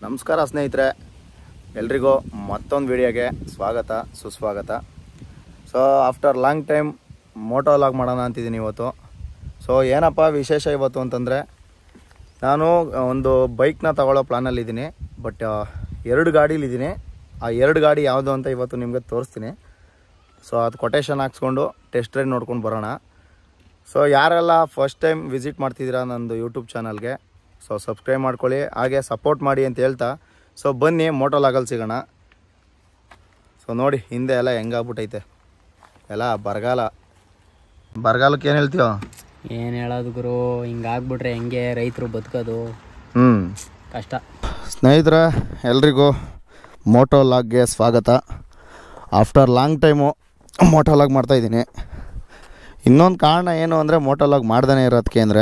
ನಮಸ್ಕಾರ ಸ್ನೇಹಿತರೆ ಎಲ್ರಿಗೂ ಮತ್ತೊಂದು ವಿಡಿಯೋಗೆ ಸ್ವಾಗತ ಸುಸ್ವಾಗತ so after long time motovlog ಮಾಡೋಣ ಅಂತಿದ್ದೀನಿ ಇವತ್ತು ಸೊ ಏನಪ್ಪ ವಿಶೇಷ ಇವತ್ತು ಅಂತಂದರೆ ನಾನು ಒಂದು ಬೈಕ್ನ ತಗೊಳ್ಳೋ ಪ್ಲಾನಲ್ಲಿದ್ದೀನಿ ಬಟ್ ಎರಡು ಗಾಡೀಲಿದ್ದೀನಿ ಆ ಎರಡು ಗಾಡಿ ಯಾವುದು ಅಂತ ಇವತ್ತು ನಿಮಗೆ ತೋರಿಸ್ತೀನಿ ಸೊ ಅದು ಕೊಟೇಶನ್ ಹಾಕ್ಸ್ಕೊಂಡು ಟೆಸ್ಟ್ ಡ್ರೈವ್ ನೋಡ್ಕೊಂಡು ಬರೋಣ ಸೊ ಯಾರೆಲ್ಲ ಫಸ್ಟ್ ಟೈಮ್ ವಿಸಿಟ್ ಮಾಡ್ತಿದ್ದೀರಾ ನಂದು ಯೂಟ್ಯೂಬ್ ಚಾನಲ್ಗೆ ಸೊ ಸಬ್ಸ್ಕ್ರೈಬ್ ಮಾಡ್ಕೊಳ್ಳಿ ಹಾಗೆ ಸಪೋರ್ಟ್ ಮಾಡಿ ಅಂತ ಹೇಳ್ತಾ ಸೊ ಬನ್ನಿ ಮೋಟೋ ಲಾಗಲ್ಲಿ ಸಿಗೋಣ ಸೊ ನೋಡಿ ಹಿಂದೆ ಎಲ್ಲ ಹೆಂಗಾಗ್ಬಿಟ್ಟೈತೆ ಎಲ್ಲ ಬರಗಾಲ ಬರಗಾಲಕ್ಕೆ ಏನು ಹೇಳ್ತೀಯೋ ಏನು ಹೇಳೋದು ಗುರು ಹಿಂಗಾಗ್ಬಿಟ್ರೆ ಹೆಂಗೆ ರೈತರು ಬದುಕೋದು ಹ್ಞೂ ಕಷ್ಟ ಸ್ನೇಹಿತರೆ ಎಲ್ರಿಗೂ ಮೋಟೋ ಲಾಗ್ಗೆ ಸ್ವಾಗತ after long time motovlog ಮಾಡ್ತಾಯಿದ್ದೀನಿ ಇನ್ನೊಂದು ಕಾರಣ ಏನು ಅಂದರೆ ಮೋಟೋ ಲಾಗ್ ಮಾಡ್ದೇ ಇರೋದಕ್ಕೆ ಅಂದರೆ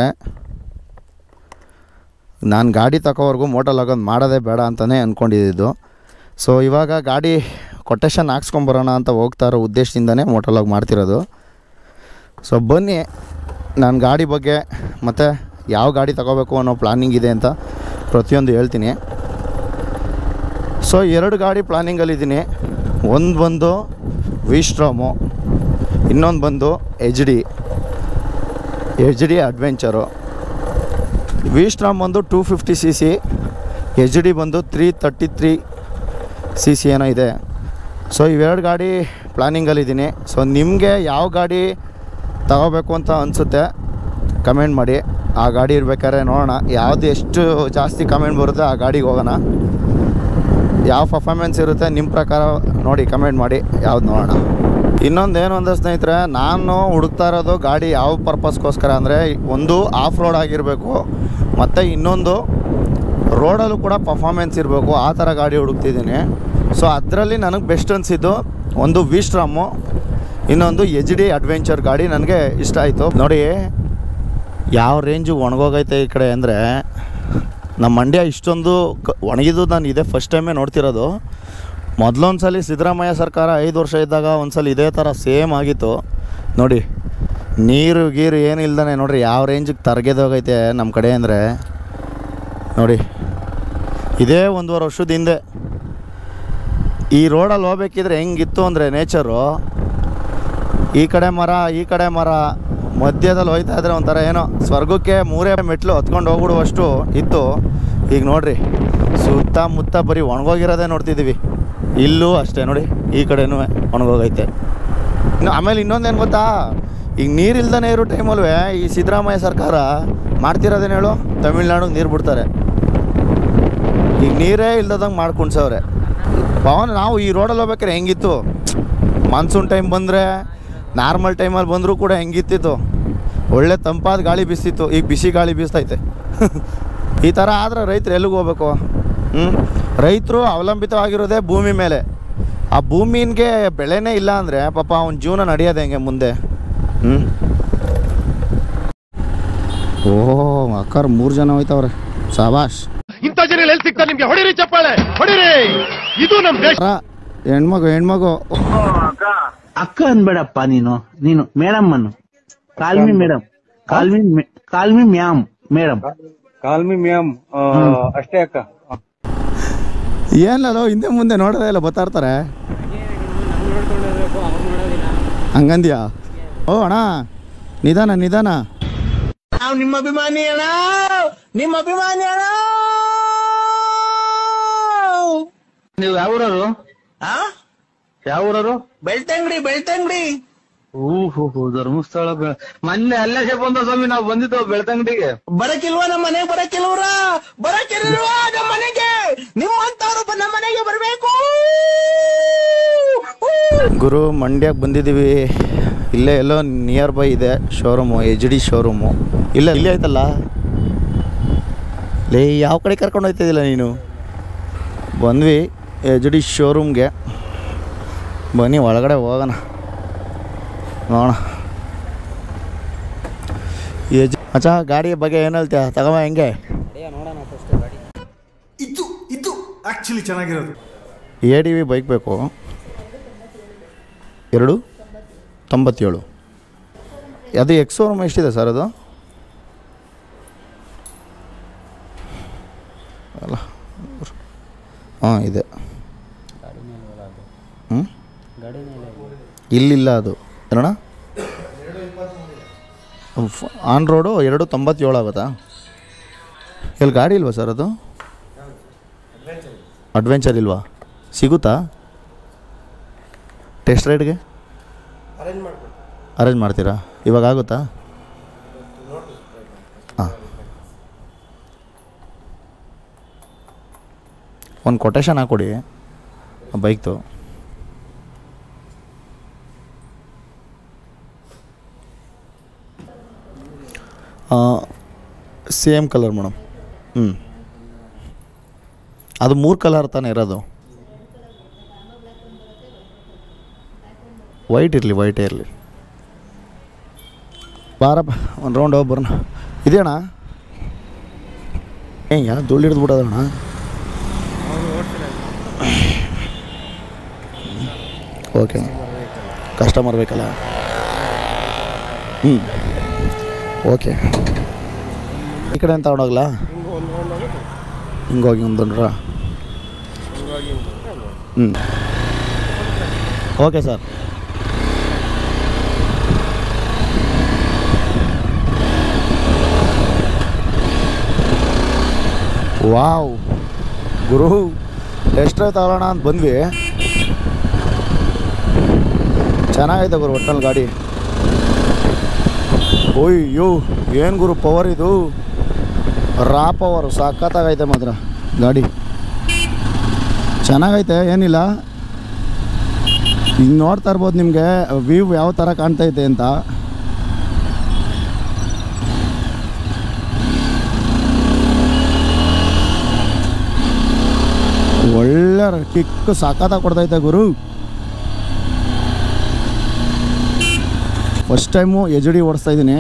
ನಾನು ಗಾಡಿ ತಗೋವರೆಗೂ ಮೋಟೋ ಲಾಗ್ ಒಂದು ಮಾಡೋದೇ ಬೇಡ ಅಂತಲೇ ಅಂದ್ಕೊಂಡಿದ್ದು ಸೊ ಇವಾಗ ಗಾಡಿ ಕೊಟೇಶನ್ ಹಾಕ್ಸ್ಕೊಂಬರೋಣ ಅಂತ ಹೋಗ್ತಾ ಇರೋ ಉದ್ದೇಶದಿಂದನೇ ಮೋಟೋ ಲಾಗ್ ಮಾಡ್ತಿರೋದು ಸೊ ಬನ್ನಿ ನಾನು ಗಾಡಿ ಬಗ್ಗೆ ಮತ್ತು ಯಾವ ಗಾಡಿ ತಗೋಬೇಕು ಅನ್ನೋ ಪ್ಲಾನಿಂಗ್ ಇದೆ ಅಂತ ಪ್ರತಿಯೊಂದು ಹೇಳ್ತೀನಿ ಸೊ ಎರಡು ಗಾಡಿ ಪ್ಲಾನಿಂಗಲ್ಲಿದ್ದೀನಿ ಒಂದು ಬಂದು ವಿಸ್ಟ್ರಾಮು ಇನ್ನೊಂದು ಬಂದು H D H D adventure V Strom ಬಂದು two fifty C C H D ಬಂದು three thirty three C C ಏನೋ ಇದೆ ಸೊ ಇವೆರಡು ಗಾಡಿ ಪ್ಲಾನಿಂಗಲ್ಲಿದ್ದೀನಿ ಸೊ ನಿಮಗೆ ಯಾವ ಗಾಡಿ ತಗೋಬೇಕು ಅಂತ ಅನಿಸುತ್ತೆ ಕಮೆಂಟ್ ಮಾಡಿ ಆ ಗಾಡಿ ಇರ್ಬೇಕಾದ್ರೆ ನೋಡೋಣ ಯಾವುದು ಎಷ್ಟು ಜಾಸ್ತಿ ಕಮೆಂಟ್ ಬರುತ್ತೆ ಆ ಗಾಡಿಗೆ ಹೋಗೋಣ ಯಾವ ಪರ್ಫಾರ್ಮೆನ್ಸ್ ಇರುತ್ತೆ ನಿಮ್ಮ ಪ್ರಕಾರ ನೋಡಿ ಕಮೆಂಟ್ ಮಾಡಿ ಯಾವ್ದು ನೋಡೋಣ ಇನ್ನೊಂದು ಏನು ಅಂದರೆ ಸ್ನೇಹಿತರೆ ನಾನು ಹುಡುಕ್ತಾ ಇರೋದು ಗಾಡಿ ಯಾವ ಪರ್ಪಸ್ಗೋಸ್ಕರ ಅಂದರೆ ಒಂದು ಆಫ್ ರೋಡ್ ಆಗಿರಬೇಕು ಮತ್ತು ಇನ್ನೊಂದು ರೋಡಲ್ಲೂ ಕೂಡ ಪರ್ಫಾರ್ಮೆನ್ಸ್ ಇರಬೇಕು ಆ ಥರ ಗಾಡಿ ಹುಡುಕ್ತಿದ್ದೀನಿ ಸೊ ಅದರಲ್ಲಿ ನನಗೆ ಬೆಸ್ಟ್ ಅನಿಸಿದ್ದು ಒಂದು ವಿಸ್ಟ್ರಾಮು ಇನ್ನೊಂದು ಎಚ್ ಡಿ ಅಡ್ವೆಂಚರ್ ಗಾಡಿ ನನಗೆ ಇಷ್ಟ ಆಯಿತು ನೋಡಿ ಯಾವ ರೇಂಜು ಒಣಗೋಗೈತೆ ಈ ಕಡೆ ಅಂದರೆ ನಮ್ಮ ಮಂಡ್ಯ ಇಷ್ಟೊಂದು ಕ ಒಣಗಿದ್ದು ನಾನು ಇದೇ ಫಸ್ಟ್ ಟೈಮೇ ನೋಡ್ತಿರೋದು ಮೊದಲೊಂದು ಸಲ ಸಿದ್ದರಾಮಯ್ಯ ಸರ್ಕಾರ ಐದು ವರ್ಷ ಇದ್ದಾಗ ಒಂದು ಸಲ ಇದೇ ಥರ ಸೇಮ್ ಆಗಿತ್ತು ನೋಡಿ ನೀರು ಗೀರು ಏನು ಇಲ್ದೇ ನೋಡ್ರಿ ಯಾವ ರೇಂಜಿಗೆ ತರಗೆದೋಗೈತೆ ನಮ್ಮ ಕಡೆ ಅಂದರೆ ನೋಡಿ ಇದೇ ಒಂದೂವರೆ ವರ್ಷದ ಹಿಂದೆ ಈ ರೋಡಲ್ಲಿ ಹೋಗ್ಬೇಕಿದ್ರೆ ಹೆಂಗಿತ್ತು ಅಂದರೆ ನೇಚರು ಈ ಕಡೆ ಮರ ಈ ಕಡೆ ಮರ ಮಧ್ಯದಲ್ಲಿ ಹೋಯ್ತಾ ಇದ್ರೆ ಒಂಥರ ಏನೋ ಸ್ವರ್ಗಕ್ಕೆ ಮೂರೇ ಮೆಟ್ಲು ಹತ್ಕೊಂಡು ಹೋಗ್ಬಿಡುವಷ್ಟು ಇತ್ತು ಈಗ ನೋಡ್ರಿ ಸುತ್ತಮುತ್ತ ಬರೀ ಒಣಗೋಗಿರೋದೇ ನೋಡ್ತಿದ್ದೀವಿ ಇಲ್ಲೂ ಅಷ್ಟೇ ನೋಡಿ ಈ ಕಡೆನೂ ಒಣಗೋಗೈತೆ ಇನ್ನು ಆಮೇಲೆ ಇನ್ನೊಂದೇನು ಗೊತ್ತಾ ಈಗ ನೀರು ಇಲ್ದೇ ಇರೋ ಟೈಮಲ್ವೇ ಈ ಸಿದ್ದರಾಮಯ್ಯ ಸರ್ಕಾರ ಮಾಡ್ತಿರೋದೇನು ಹೇಳು ತಮಿಳ್ನಾಡಿಗೆ ನೀರು ಬಿಡ್ತಾರೆ ಈಗ ನೀರೇ ಇಲ್ದಂಗೆ ಮಾಡ್ಕೊಂಡ್ಸವ್ರೆ ಪವನ್ ನಾವು ಈ ರೋಡಲ್ಲಿ ಹೋಗ್ಬೇಕಾದ್ರೆ ಹೆಂಗಿತ್ತು ಮಾನ್ಸೂನ್ ಟೈಮ್ ಬಂದರೆ ನಾರ್ಮಲ್ ಟೈಮಲ್ಲಿ ಬಂದರೂ ಕೂಡ ಹೆಂಗಿತ್ತಿತ್ತು ಒಳ್ಳೆ ತಂಪಾದ ಗಾಳಿ ಬೀಸ್ತಿತ್ತು ಈಗ ಬಿಸಿ ಗಾಳಿ ಬೀಸ್ತೈತೆ ಈ ಥರ ಆದರೆ ರೈತರು ಎಲ್ಲಿಗೆ ಹೋಗ್ಬೇಕು ಹ್ಞೂ ರೈತರು ಅವಲಂಬಿತವಾಗಿರೋದೇ ಭೂಮಿ ಮೇಲೆ ಆ ಭೂಮಿಗೆ ಬೆಳೆನೇ ಇಲ್ಲ ಅಂದರೆ ಪಾಪ ಅವನ ಜೀವನ ನಡೆಯೋದು ಹೆಂಗೆ ಮುಂದೆ ಹ್ಞೂ ಓಹ್ ಅಕ್ಕಾರ ಮೂರು ಜನ ಹೋಯ್ತವ್ರೆ ಸಾಬಾಷ್ ಇಂಥ ಜನ ಎಲ್ಲಿ ಸಿಗ್ತಾರೆ ನಿಮ್ಗೆ ಹೊಡಿರಿ ಚಪ್ಪಾಳೆ ಹೊಡಿರಿ ಇದು ನಮ್ ದೇಶ ಅರ, ಹೆಣ್ಮಗು ಹೆಣ್ಮಗು ಅಕ್ಕ ಅನ್ಬೇಡಪ್ಪ ನೀನು ನೀನು ಮೇಡಮ್ ಅನ್ನು ಕಾಲ್ಮಿ ಮೇಡಮ್ ಕಾಲ್ಮಿ ಮೆ- call me ma'am madam call me ma'am ಅಷ್ಟೇ ಅಕ್ಕ ಏನಲ್ಲ ಹಿಂದೆ ಮುಂದೆ ನೋಡೋದೇ ಇಲ್ಲ ಬರ್ತಾ ಇರ್ತಾರೆ ಹಂಗಂದ್ಯಾ ಓ ಅಣ್ಣ ನಿಧಾನ ನಿಧಾನ ನಾವು ನಿಮ್ಮ ಅಭಿಮಾನಿ ಅಣ್ಣ ನಿಮ್ಮ ಅಭಿಮಾನಿ ಅಣ್ಣ ನೀವು ಯಾವ ಊರವರು ಯಾವ ಊರವರು ಬೆಳ್ತಂಗಡಿ ಬೆಳ್ತಂಗಡಿ ಓಹೋ ಧರ್ಮಸ್ಥಳ ಬೆ- ಮೊನ್ನೆ ಅಲ್ಲೇ ಬಂದ ಸ್ವಾಮಿ ನಾವು ಬಂದಿದ್ದು ಬೆಳ್ತಂಗಡಿಗೆ ಬರಕಿಲ್ವಾ ನಮ್ಮ ಮನೆಗೆ ಬರಕಿಲ್ವ್ರ ಬರಕಿಲ್ವಾ ನಮ್ಮ ಮನೆಗೆ ನಿಮ್ಮಂತವ್ರು ಬ- ನಮ್ಮ ಮನೆಗೆ ಬರ್ಬೇಕು ಗುರು ಮಂಡ್ಯಕ್ಕೆ ಬಂದಿದ್ದೀವಿ ಇಲ್ಲೇ ಎಲ್ಲೋ ನಿಯರ್ ಬೈ ಇದೆ ಶೋರೂಮು ಎಚ್ ಡಿ ಶೋರೂಮು ಇಲ್ಲ ಇಲ್ಲೇ ಆಯ್ತಲ್ಲ ಲೇ ಯಾವ ಕಡೆ ಕರ್ಕೊಂಡು ಹೋಗ್ತಿದ್ದಿಲ್ಲ ನೀನು ಬಂದ್ವಿ ಎಚ್ ಡಿ ಶೋರೂಮ್ಗೆ ಬನ್ನಿ ಒಳಗಡೆ ಹೋಗೋಣ ನೋಡೋಣ ಎಜ್ ಅಚ್ಚಾ ಗಾಡಿ ಬಗ್ಗೆ ಏನು ಹೇಳ್ತೀಯ ತಗೊಂಬ ಹೆಂಗೆ ನೋಡೋಣ ಫಸ್ಟ್ ಗಾಡಿ ಇದು ಇದು ಆಕ್ಚುಲಿ ಚೆನ್ನಾಗಿರೋದು ಎ ಡಿ ವಿ ಬೈಕ್ ಬೇಕು ಎರಡು ತೊಂಬತ್ತೇಳು ಅದು ಎಕ್ಸ್ ಶೋರೂಮ್ ಎಷ್ಟಿದೆ ಸರ್ ಅದು ಅಲ್ಲ ಹಾಂ ಇದೆ ಗಾಡಿನೇ ಇಲ್ವಲ್ಲ ಅದು ಹ್ಞೂ ಗಾಡಿನೇ ಇಲ್ಲ ಇದು. ಇಲ್ಲಿಲ್ಲ ಅದು ಏನಣ್ಣ ಆನ್ ರೋಡು ಎರಡು ತೊಂಬತ್ತೇಳು ಆಗುತ್ತಾ ಇಲ್ಲಿ ಗಾಡಿ ಇಲ್ವಾ ಸರ್ ಅದು ಅಡ್ವೆಂಚರ್ ಇಲ್ವಾ ಸಿಗುತ್ತಾ ಟೆಸ್ಟ್ ರೈಡ್ಗೆ ಅರೇಂಜ್ ಮಾಡ್ತೀರಾ ಇವಾಗ ಆಗುತ್ತಾ ಹಾಂ ಒಂದು ಕೊಟೇಶನ್ ಹಾಕ್ಕೊಡಿ ಬೈಕ್ದು ಸೇಮ್ ಕಲರ್ ಮೇಡಮ್ ಹ್ಞೂ ಅದು ಮೂರು ಕಲರ್ ತಾನೇ ಇರೋದು ವೈಟ್ ಇರಲಿ ವೈಟೇ ಇರಲಿ ಬಾರಪ್ಪ ಒಂದು ರೌಂಡ್ ಹೋಗಿ ಬರೋಣ ಇದೆಯಣ್ಣ ಏ ಯಾರು ಧೂಳು ಹಿಡಿದು ಬಿಡೋದಣ್ಣ ಓಕೆ ಕಸ್ಟಮರ್ ಬೇಕಲ್ಲ ಹ್ಞೂ ಓಕೆ ಈ ಕಡೆ ಅಂತ ತಗೊಂಡೋಗ್ಲ ಹಿಂಗೋಗಿ ಒಂದೊಂದ್ರ ಹ್ಞೂ ಓಕೆ ಸರ್ ವಾವ್ ಗುರು ಟೆಸ್ಟ್ ಡ್ರೈವ್ ತಗೊಳ್ಳೋಣ ಅಂತ ಬಂದ್ವಿ ಚೆನ್ನಾಗೈತೆ ಗುರು ಒಟ್ಟಲ್ಲಿ ಗಾಡಿ ಓಯ್ಯೋ ಏನು ಗುರು ಪವರ್ ಇದು ರಾ ಪವರು ಸಖತ್ತಾಗೈತೆ ಮಾತ್ರ ಗಾಡಿ ಚೆನ್ನಾಗೈತೆ ಏನಿಲ್ಲ ಈಗ ನೋಡ್ತಾ ಇರ್ಬೋದು ನಿಮಗೆ ವ್ಯೂ ಯಾವ ಥರ ಕಾಣ್ತೈತೆ ಅಂತ ಒಳ್ಳೆ ಕಿಕ್ ಸಖತ್ತಾಗಿ ಕೊಡ್ತೈತೆ ಗುರು ಫಸ್ಟ್ ಟೈಮು ಎಚ್ ಡಿ ಓಡಿಸ್ತಾ ಇದ್ದೀನಿ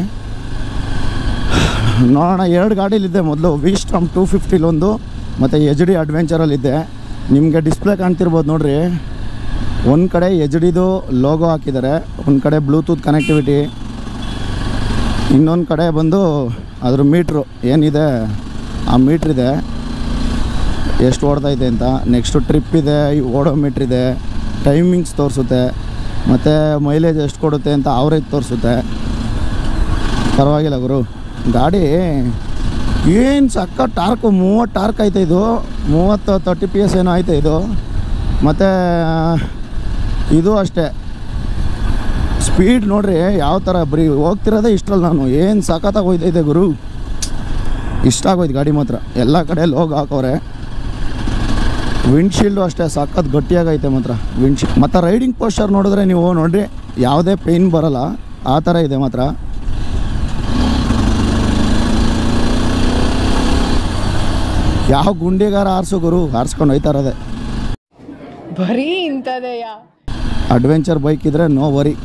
ನೋಡೋಣ ಎರಡು ಗಾಡೀಲಿದ್ದೆ ಮೊದಲು ವಿ ಸ್ಟ್ರಮ್ ಟೂ ಫಿಫ್ಟಿಲೊಂದು ಮತ್ತು ಎಚ್ ಡಿ ಅಡ್ವೆಂಚರಲ್ಲಿದ್ದೆ ನಿಮಗೆ ಡಿಸ್ಪ್ಲೇ ಕಾಣ್ತಿರ್ಬೋದು ನೋಡ್ರಿ ಒಂದು ಕಡೆ ಎಚ್ ಡಿದು ಲೋಗೋ ಹಾಕಿದ್ದಾರೆ ಒಂದು ಕಡೆ ಬ್ಲೂಟೂತ್ ಕನೆಕ್ಟಿವಿಟಿ ಇನ್ನೊಂದು ಕಡೆ ಬಂದು ಅದ್ರ ಮೀಟ್ರು ಏನಿದೆ ಆ ಮೀಟ್ರ್ ಇದೆ ಎಷ್ಟು ಓಡ್ತೈತೆ ಅಂತ ನೆಕ್ಸ್ಟು ಟ್ರಿಪ್ ಇದೆ ಓಡೋ ಮೀಟ್ರ್ ಇದೆ ಟೈಮಿಂಗ್ಸ್ ತೋರಿಸುತ್ತೆ ಮತ್ತು ಮೈಲೇಜ್ ಎಷ್ಟು ಕೊಡುತ್ತೆ ಅಂತ ಅವರೇಜ್ ತೋರಿಸುತ್ತೆ ಪರವಾಗಿಲ್ಲ ಗುರು ಗಾಡಿ ಏನು ಸಕ್ಕ ಟಾರ್ಕು ಮೂವತ್ತು ಟಾರ್ಕ್ ಐತೆ ಇದು ಮೂವತ್ತು ತರ್ಟಿ ಪಿ ಎಸ್ ಏನೋ ಐತೆ ಇದು ಮತ್ತು ಇದು ಅಷ್ಟೇ ಸ್ಪೀಡ್ ನೋಡ್ರಿ ಯಾವ ಥರ ಬರೀ ಹೋಗ್ತಿರೋದೇ ಇಷ್ಟರಲ್ಲಿ ನಾನು ಏನು ಸಖತ್ತಾಗಿ ಹೋಯ್ತೈತೆ ಗುರು ಇಷ್ಟ ಆಗೋಯ್ತು ಗಾಡಿ ಮಾತ್ರ ಎಲ್ಲ ಕಡೆ ಲೋಗ್ ಹಾಕವ್ರೆ ವಿಂಡ್ಶೀಲ್ಡು ಅಷ್ಟೇ ಸಖತ್ ಗಟ್ಟಿಯಾಗೈತೆ ಮಾತ್ರ ವಿಂಡ್ಶೀಲ್ಡ್ ಮತ್ತು ರೈಡಿಂಗ್ ಪೋಸ್ಚರ್ ನೋಡಿದ್ರೆ ನೀವು ನೋಡ್ರಿ ಯಾವುದೇ ಪೇಯ್ನ್ ಬರಲ್ಲ ಆ ಥರ ಇದೆ ಮಾತ್ರ ಯಾವ ಗುಂಡಿಗಾರ ಆರಿಸು ಗುರು ಆರಿಸ್ಕೊಂಡು ಹೋಯ್ತಾ ಇರೋದೆ ಬರೀ ಇಂಥದೆಯಾ ಅಡ್ವೆಂಚರ್ ಬೈಕ್ ಇದ್ದರೆ ನೋ ವರಿ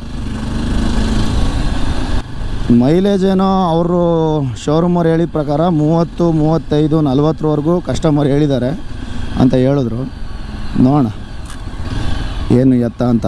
ಮೈಲೇಜ್ ಏನೋ ಅವರು ಶೋರೂಮವ್ರು ಹೇಳಿದ ಪ್ರಕಾರ ಮೂವತ್ತು ಮೂವತ್ತೈದು ನಲ್ವತ್ತರವರೆಗೂ ಕಸ್ಟಮರ್ ಹೇಳಿದ್ದಾರೆ ಅಂತ ಹೇಳಿದ್ರು ನೋಡೋಣ ಏನು ಎತ್ತ ಅಂತ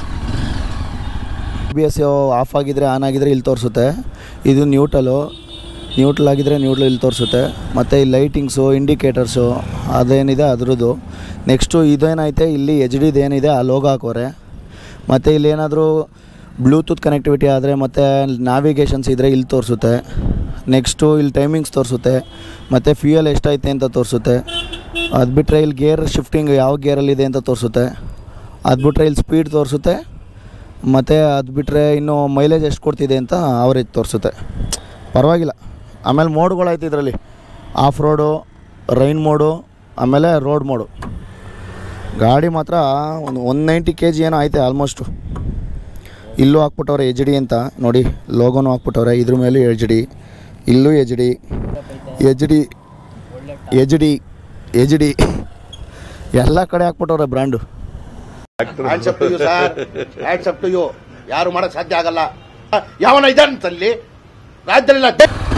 ಬಿ ಎಸ್ ಆಫ್ ಆಗಿದ್ರೆ ಆನ್ ಆಗಿದ್ರೆ ಇಲ್ಲಿ ತೋರಿಸುತ್ತೆ ಇದು ನ್ಯೂಟಲು ನ್ಯೂಟ್ರಲ್ ಆಗಿದ್ರೆ ನ್ಯೂಟ್ರಲ್ ಇಲ್ಲಿ ತೋರಿಸುತ್ತೆ ಮತ್ತು ಈ ಲೈಟಿಂಗ್ಸು ಇಂಡಿಕೇಟರ್ಸು ಅದೇನಿದೆ ಅದ್ರದ್ದು ನೆಕ್ಸ್ಟು ಇದೇನೈತೆ ಇಲ್ಲಿ ಎಚ್ ಡಿದು ಏನಿದೆ ಆ ಲೋಗೋ ಹಾಕೋರೆ ಮತ್ತು ಇಲ್ಲಿ ಏನಾದರೂ ಬ್ಲೂಟೂತ್ ಕನೆಕ್ಟಿವಿಟಿ ಆದರೆ ಮತ್ತು ನಾವಿಗೇಷನ್ಸ್ ಇದ್ದರೆ ಇಲ್ಲಿ ತೋರಿಸುತ್ತೆ ನೆಕ್ಸ್ಟು ಇಲ್ಲಿ ಟೈಮಿಂಗ್ಸ್ ತೋರಿಸುತ್ತೆ ಮತ್ತು ಫ್ಯೂಯಲ್ ಎಷ್ಟೈತೆ ಅಂತ ತೋರಿಸುತ್ತೆ ಅದು ಬಿಟ್ಟರೆ ಇಲ್ಲಿ ಗೇರ್ ಶಿಫ್ಟಿಂಗ್ ಯಾವ ಗೇರಲ್ಲಿದೆ ಅಂತ ತೋರಿಸುತ್ತೆ ಅದು ಬಿಟ್ಟರೆ ಇಲ್ಲಿ ಸ್ಪೀಡ್ ತೋರಿಸುತ್ತೆ ಮತ್ತು ಅದು ಬಿಟ್ಟರೆ ಇನ್ನು ಮೈಲೇಜ್ ಎಷ್ಟು ಕೊಡ್ತಿದೆ ಅಂತ ಅವರೇಜ್ ತೋರಿಸುತ್ತೆ ಪರವಾಗಿಲ್ಲ ಆಮೇಲೆ ಮೋಡ್ಗಳೈತೆ ಇದರಲ್ಲಿ ಆಫ್ ರೋಡು ರೈನ್ ಮೋಡು ಆಮೇಲೆ ರೋಡ್ ಮೋಡು ಗಾಡಿ ಮಾತ್ರ ಒಂದು ಒನ್ ನೈಂಟಿ ಕೆ ಜಿ ಏನೋ ಐತೆ ಆಲ್ಮೋಸ್ಟು ಇಲ್ಲೂ ಹಾಕ್ಬಿಟ್ಟವ್ರೆ ಎಚ್ ಡಿ ಅಂತ ನೋಡಿ ಲೋಗೋನು ಹಾಕ್ಬಿಟ್ಟವ್ರೆ ಇದ್ರ ಮೇಲೂ ಎಚ್ ಡಿ ಇಲ್ಲೂ H D H D H D H D ಎಲ್ಲ ಕಡೆ ಹಾಕ್ಬಿಟ್ಟವ್ರೆ brand hands up to you sir hands up to you ಯಾರು ಮಾಡಕ್ ಸಾಧ್ಯ ಆಗಲ್ಲ ಯಾವನ ಇದ್ದಾನಂತಲ್ಲಿ ರಾಜ್ಯದಲ್ಲಿಲ್ಲ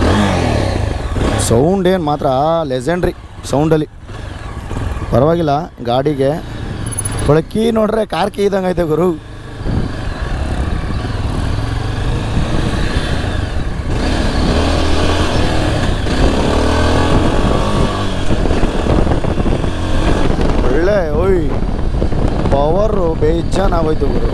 ಸೌಂಡ್ ಏನು ಮಾತ್ರ ಲೆಜೆಂಡ್ರಿ ಸೌಂಡಲ್ಲಿ ಪರವಾಗಿಲ್ಲ ಗಾಡಿಗೆ ಒಳಗೆ ಕೀ ನೋಡ್ರೆ ಕಾರ್ ಕೀ ಇದ್ದಂಗೆ ಐತೆ ಗುರು ಒಳ್ಳೆ ಓಯ್ ಪವರು ಬೇಜಾನ್ ಆಗೋಯ್ತು ಗುರು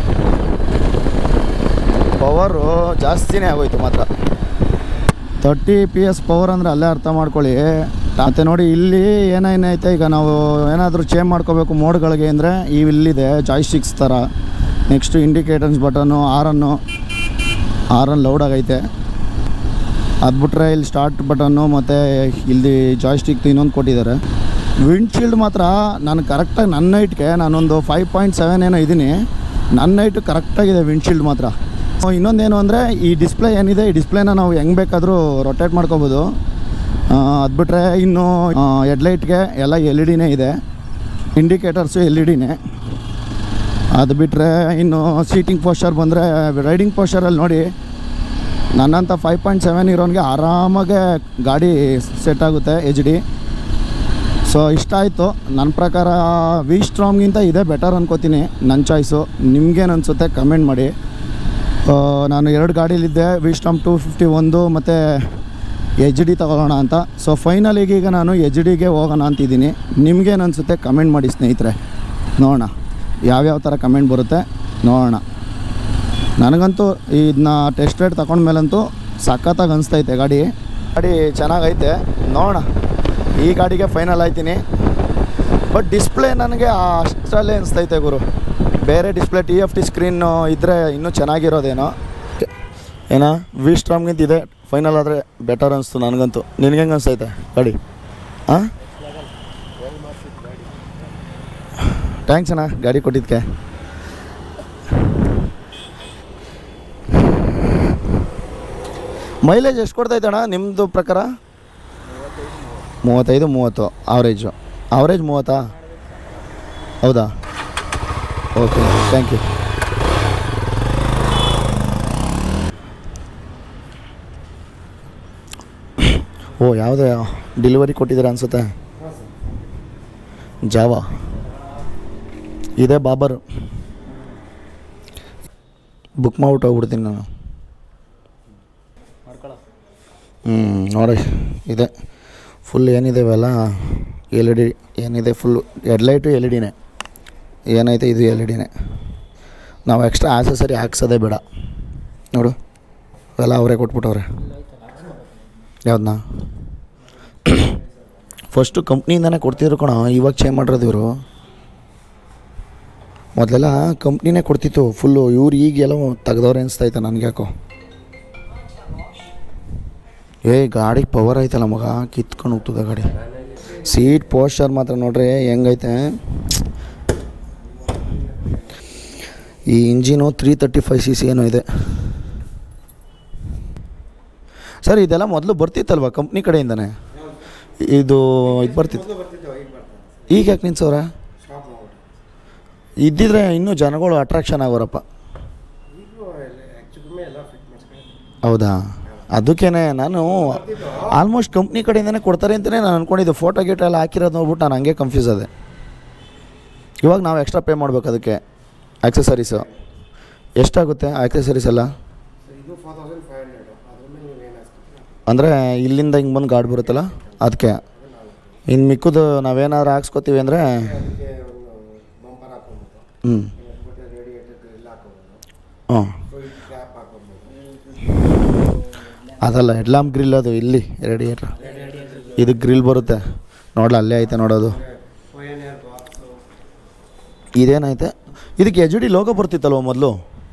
ಪವರು ಜಾಸ್ತಿನೇ ಆಗೋಯ್ತು ಮಾತ್ರ ತರ್ಟಿ ಪಿ ಎಸ್ ಪವರ್ ಅಂದರೆ ಅಲ್ಲೇ ಅರ್ಥ ಮಾಡ್ಕೊಳ್ಳಿ ಮತ್ತು ನೋಡಿ ಇಲ್ಲಿ ಏನೇನೈತೆ ಈಗ ನಾವು ಏನಾದರೂ ಚೇಂಜ್ ಮಾಡ್ಕೋಬೇಕು ಮೋಡ್ಗಳಿಗೆ ಅಂದರೆ ಈ ಇಲ್ಲಿದೆ ಜಾಯ್ಸ್ಟಿಕ್ಸ್ ಥರ ನೆಕ್ಸ್ಟು ಇಂಡಿಕೇಟರ್ಸ್ ಬಟನ್ನು ಆರನ್ನು ಆರನ್ ಲೌಡ್ ಆಗೈತೆ ಅದು ಬಿಟ್ರೆ ಇಲ್ಲಿ ಸ್ಟಾರ್ಟ್ ಬಟನ್ನು ಮತ್ತು ಇಲ್ಲಿ ಜಾಯ್ಸ್ಟಿಕ್ ಇನ್ನೊಂದು ಕೊಟ್ಟಿದ್ದಾರೆ ವಿಂಡ್ಶೀಲ್ಡ್ ಮಾತ್ರ ನಾನು ಕರೆಕ್ಟಾಗಿ ನನ್ನ ನೈಟ್ಗೆ ನಾನೊಂದು ಫೈವ್ ಪಾಯಿಂಟ್ ಸೆವೆನ್ ಏನೋ ಇದ್ದೀನಿ ನನ್ನ ನೈಟು ಕರೆಕ್ಟಾಗಿದೆ ವಿಂಡ್ಶೀಲ್ಡ್ ಮಾತ್ರ ಇನ್ನೊಂದೇನು ಅಂದರೆ ಈ ಡಿಸ್ಪ್ಲೇ ಏನಿದೆ ಈ ಡಿಸ್ಪ್ಲೇನ ನಾವು ಹೆಂಗೆ ಬೇಕಾದರೂ ರೊಟೇಟ್ ಮಾಡ್ಕೋಬೋದು ಅದು ಬಿಟ್ರೆ ಇನ್ನು ಹೆಡ್ಲೈಟ್ಗೆ ಎಲ್ಲ ಎಲ್ ಇ ಡಿನೇ ಇದೆ ಇಂಡಿಕೇಟರ್ಸು ಎಲ್ ಇ ಡಿನೇ ಅದು ಬಿಟ್ಟರೆ ಇನ್ನು ಸೀಟಿಂಗ್ ಪೋಸ್ಚರ್ ಬಂದರೆ ರೈಡಿಂಗ್ ಪೋಸ್ಚರಲ್ಲಿ ನೋಡಿ ನನ್ನಂಥ ಫೈವ್ ಪಾಯಿಂಟ್ ಸೆವೆನ್ ಇರೋನಿಗೆ ಆರಾಮಾಗೆ ಗಾಡಿ ಸೆಟ್ ಆಗುತ್ತೆ ಎಚ್ ಡಿ ಸೊ ಇಷ್ಟ ಆಯಿತು ನನ್ನ ಪ್ರಕಾರ ವಿ ಸ್ಟ್ರಾಮ್ಗಿಂತ ಇದೇ ಬೆಟರ್ ಅನ್ಕೋತೀನಿ ನನ್ನ ಚಾಯ್ಸು ನಿಮ್ಗೇನು ಅನಿಸುತ್ತೆ ಕಮೆಂಟ್ ಮಾಡಿ ಆ, ನಾನು ಎರಡು ಗಾಡೀಲಿದ್ದೆ ವಿ ಸ್ಟ್ರಾಮ್ ಟು ಫಿಫ್ಟಿ ಒಂದು ಮತ್ತು ಎಚ್ ಡಿ ತಗೊಳ್ಳೋಣ ಅಂತ ಸೊ ಫೈನಲಿಗೆ ಈಗ ನಾನು ಎಚ್ ಡಿಗೆ ಹೋಗೋಣ ಅಂತಿದ್ದೀನಿ ನಿಮ್ಗೇನು ಅನಿಸುತ್ತೆ ಕಮೆಂಟ್ ಮಾಡಿ ಸ್ನೇಹಿತರೆ ನೋಡೋಣ ಯಾವ್ಯಾವ ಥರ ಕಮೆಂಟ್ ಬರುತ್ತೆ ನೋಡೋಣ ನನಗಂತೂ ಇದನ್ನ ಟೆಸ್ಟ್ ರೈಡ್ ತಗೊಂಡ್ಮೇಲಂತೂ ಸಖತ್ತಾಗಿ ಅನಿಸ್ತೈತೆ ಗಾಡಿ ಗಾಡಿ ಚೆನ್ನಾಗೈತೆ ನೋಡೋಣ ಈ ಗಾಡಿಗೆ ಫೈನಲ್ ಆಯ್ತೀನಿ ಬಟ್ ಡಿಸ್ಪ್ಲೇ ನನಗೆ ಅಷ್ಟರಲ್ಲೇ ಅನಿಸ್ತೈತೆ ಗುರು ಬೇರೆ display T F T screen ಇದ್ದರೆ ಇನ್ನೂ ಚೆನ್ನಾಗಿರೋದೇನೋ ಏನೋ ವಿ ಸ್ಟ್ರಾಮ್ಗಿಂತ ಇದೆ ಫೈನಲ್ ಆದರೆ ಬೆಟರ್ ಅನಿಸ್ತು ನನಗಂತೂ ನಿನಗೆ ಹೆಂಗೆ ಅನಿಸ್ತೈತೆ ಗಾಡಿ ಹಾಂ ಥ್ಯಾಂಕ್ಸ್ ಅಣ್ಣ ಗಾಡಿ ಕೊಟ್ಟಿದ್ದಕ್ಕೆ ಮೈಲೇಜ್ ಎಷ್ಟು ಕೊಡ್ತೈತೆ ಅಣ್ಣ ನಿಮ್ಮದು ಪ್ರಕಾರ ಮೂವತ್ತೈದು ಮೂವತ್ತು ಆವ್ರೇಜು ಆವ್ರೇಜ್ ಮೂವತ್ತಾ ಹೌದಾ ಓಕೆ ಥ್ಯಾಂಕ್ ಯು ಓ ಯಾವುದೇ ಡೆಲಿವರಿ ಕೊಟ್ಟಿದ್ದೀರಾ ಅನಿಸುತ್ತೆ ಜಾವಾ ಇದೆ ಬಾಬರ್ ಬುಕ್ ಮಾಡ್ಬಿಟ್ಟು ಹೋಗ್ಬಿಡ್ತೀನಿ ನಾನು ಹ್ಞೂ ನೋಡಿ ಇದೆ ಫುಲ್ ಏನಿದೆವಲ್ಲ ಎಲ್ ಇ ಡಿ ಏನಿದೆ ಫುಲ್ಲು ಹೆಡ್ಲೈಟು ಎಲ್ ಇ ಡಿನೇ ಏನೈತೆ ಇದು ಎಲ್ ಇ ಡಿನೇ ನಾವು ಎಕ್ಸ್ಟ್ರಾ ಆಸೆಸರಿ ಹಾಕ್ಸೋದೇ ಬೇಡ ನೋಡು ಅವೆಲ್ಲ ಅವರೇ ಕೊಟ್ಬಿಟ್ಟವ್ರೆ ಯಾವ್ದನ್ನ ಫಸ್ಟು ಕಂಪ್ನಿಯಿಂದನೇ ಕೊಡ್ತಿದ್ರು ಕಣ ಇವಾಗ ಚೇಂಜ್ ಮಾಡಿರೋದು ಇವರು ಮೊದಲೆಲ್ಲ ಕಂಪ್ನಿನೇ ಕೊಡ್ತಿತ್ತು ಫುಲ್ಲು ಇವ್ರು ಈಗೆಲ್ಲ ತೆಗ್ದವ್ರೆ ಅನಿಸ್ತೈತೆ ನನಗೆ ಯಾಕೋ ಏ ಗಾಡಿ ಪವರ್ ಐತಲ್ಲ ಮಗ ಕಿತ್ಕೊಂಡು ಹೋಗ್ತದೆ ಗಾಡಿ ಸೀಟ್ ಪೋಸ್ಚರ್ ಮಾತ್ರ ನೋಡ್ರಿ ಹೆಂಗೈತೆ ಈ engine three thirty five C C ಏನೋ ಇದೆ ಸರ್ ಇದೆಲ್ಲ ಮೊದಲು ಬರ್ತಿತ್ತಲ್ವ ಕಂಪ್ನಿ ಕಡೆಯಿಂದನೇ ಇದು ಇದು ಬರ್ತಿತ್ತು ಈಗ ಯಾಕೆ ನಿಲ್ಸವ್ರೆ ಇದ್ದಿದ್ರೆ ಇನ್ನೂ ಜನಗಳು ಅಟ್ರಾಕ್ಷನ್ ಆಗೋರಪ್ಪ ಹೌದಾ ಅದಕ್ಕೇನೆ ನಾನು ಆಲ್ಮೋಸ್ಟ್ ಕಂಪ್ನಿ ಕಡೆಯಿಂದನೇ ಕೊಡ್ತಾರೆ ಅಂತಲೇ ನಾನು ಅಂದ್ಕೊಂಡಿದ್ದೆ ಫೋಟೋ ಗೀಟೋ ಎಲ್ಲ ಹಾಕಿರೋದು ನೋಡ್ಬಿಟ್ಟು ನಾನು ಹಂಗೆ ಕನ್ಫ್ಯೂಸ್ ಅದೆ ಇವಾಗ ನಾವು ಎಕ್ಸ್ಟ್ರಾ ಪೇ ಮಾಡ್ಬೇಕು ಅದಕ್ಕೆ ಆಕ್ಸೆಸರೀಸು ಎಷ್ಟಾಗುತ್ತೆ ಆಕ್ಸೆಸರೀಸ್ ಎಲ್ಲ ಅಂದರೆ ಇಲ್ಲಿಂದ ಹಿಂಗೆ ಬಂದು ಗಾಡಿ ಬರುತ್ತಲ್ಲ ಅದಕ್ಕೆ ಇನ್ನು ಮಿಕ್ಕದು ನಾವೇನಾದ್ರು ಹಾಕ್ಸ್ಕೊತೀವಿ ಅಂದರೆ ಹ್ಞೂ ಹ್ಞೂ ಅದಲ್ಲ ಹೆಡ್ಲಾಂಪ್ ಗ್ರಿಲ್ ಅದು ಇಲ್ಲಿ ರೇಡಿಯೇಟ್ರ್ ಇದು ಗ್ರಿಲ್ ಬರುತ್ತೆ ನೋಡಲ್ಲ ಅಲ್ಲೇ ಐತೆ ನೋಡೋದು ಇದೇನೈತೆ ಇದಕ್ಕೆ ಎಚ್ ಡಿ ಲೋಗೋ ಬರ್ತಿತ್ತಲ್ವ ಮೊದಲು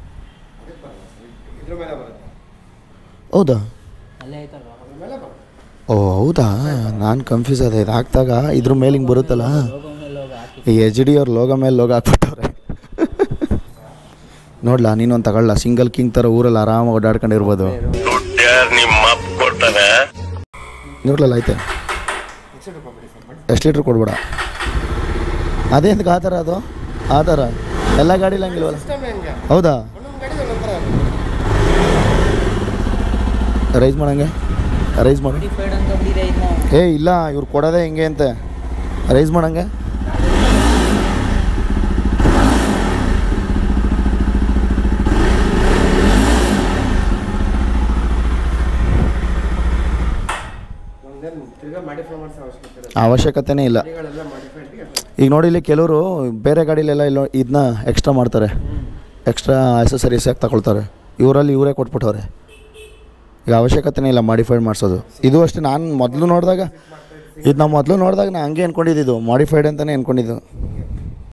ಹೌದಾ ಅಲ್ಲೇ ಐತಲ್ವ ಓ ಹೌದಾ ನಾನು ಕನ್ಫ್ಯೂಸ್ ಅದೇ ಇದು ಹಾಕ್ದಾಗ ಇದ್ರ ಮೇಲೆ ಹಿಂಗೆ ಬರುತ್ತಲ್ಲ ಈ ಎಚ್ ಡಿ ಅವ್ರ ಲೋಗೋ ಮೇಲೆ ಲೋಗೋ ಹಾಕ್ಬಿಟ್ಟವ್ರೆ ನೋಡ್ಲಾ ನೀನೊಂದು ತಗೊಳ್ಳ ಸಿಂಗಲ್ ಕಿಂಗ್ ಥರ ಊರಲ್ಲಿ ಆರಾಮಾಗಿ ಓಡಾಡ್ಕೊಂಡಿರ್ಬೋದು ನೋಡ್ಲಲ್ಲ ಐತೆ ಎಷ್ಟು ಲೀಟ್ರ್ ಕೊಡ್ಬೇಡ ಅದೇ ಅದಕ್ಕೆ ಆ ಥರ ಅದು ಆ ಥರ ಎಲ್ಲ ಗಾಡಿಲಿ ಹಂಗಿಲ್ವಲ್ಲ ಹೌದಾ ರೈಸ್ ಮಾಡಂಗೆ ರೈಸ್ ಮಾಡು ಏ ಇಲ್ಲ ಇವ್ರು ಕೊಡೋದೇ ಹಿಂಗೆ ಅಂತೆ ರೈಸ್ ಮಾಡಂಗೆ ಅವಶ್ಯಕತೆನೇ ಇಲ್ಲ ಈಗ ನೋಡಿ ಇಲ್ಲಿ ಕೆಲವರು ಬೇರೆ ಗಾಡೀಲೆಲ್ಲ ಇಲ್ಲ ಇದನ್ನ ಎಕ್ಸ್ಟ್ರಾ ಮಾಡ್ತಾರೆ ಎಕ್ಸ್ಟ್ರಾ ಆಕ್ಸಸರೀಸ್ ಆಗಿ ತಗೊಳ್ತಾರೆ ಇವರಲ್ಲಿ ಇವರೇ ಕೊಟ್ಬಿಟ್ಟವ್ರೆ ಈಗ ಅವಶ್ಯಕತೆನೇ ಇಲ್ಲ ಮಾಡಿಫೈಡ್ ಮಾಡಿಸೋದು ಇದು ಅಷ್ಟೇ ನಾನು ಮೊದಲು ನೋಡಿದಾಗ ಇದು ನಾವು ಮೊದಲು ನೋಡಿದಾಗ ನಾನು ಹಂಗೆ ಅಂದ್ಕೊಂಡಿದ್ದು ಮಾಡಿಫೈಡ್ ಅಂತಲೇ ಅಂದ್ಕೊಂಡಿದ್ದು